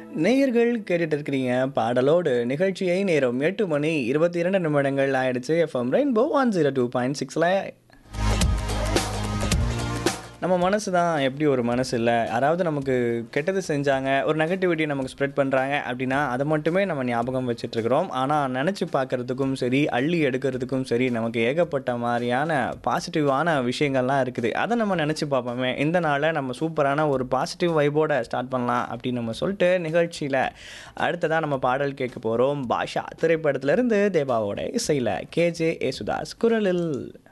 நேயர்கள் கேட்டுட்டு இருக்கிறீங்க பாடலோடு நிகழ்ச்சியை நேரம் எட்டு மணி இருபத்தி இரண்டு நிமிடங்கள் ஆயிடுச்சு FM Rainbow one zero two point சிக்ஸில் நம்ம மனசு தான் எப்படி ஒரு மனசு இல்லை யாராவது நமக்கு கெட்டது செஞ்சாங்க ஒரு நெகட்டிவிட்டி நமக்கு ஸ்ப்ரெட் பண்ணுறாங்க அப்படின்னா அதை மட்டுமே நம்ம ஞாபகம் வச்சுட்ருக்குறோம் ஆனால் நினச்சி பார்க்குறதுக்கும் சரி அள்ளி எடுக்கிறதுக்கும் சரி நமக்கு ஏகப்பட்ட மாதிரியான பாசிட்டிவான விஷயங்கள்லாம் இருக்குது அதை நம்ம நினச்சி பார்ப்போமே இந்த நாளை நம்ம சூப்பரான ஒரு பாசிட்டிவ் வைபோட ஸ்டார்ட் பண்ணலாம் அப்படின்னு நம்ம சொல்லிட்டு நிகழ்ச்சியில் அடுத்ததாக நம்ம பாடல் கேட்க போகிறோம் பாஷா திரைப்படத்திலிருந்து தேவாவோட இசையில் கேஜே ஏசுதாஸ் குரலில்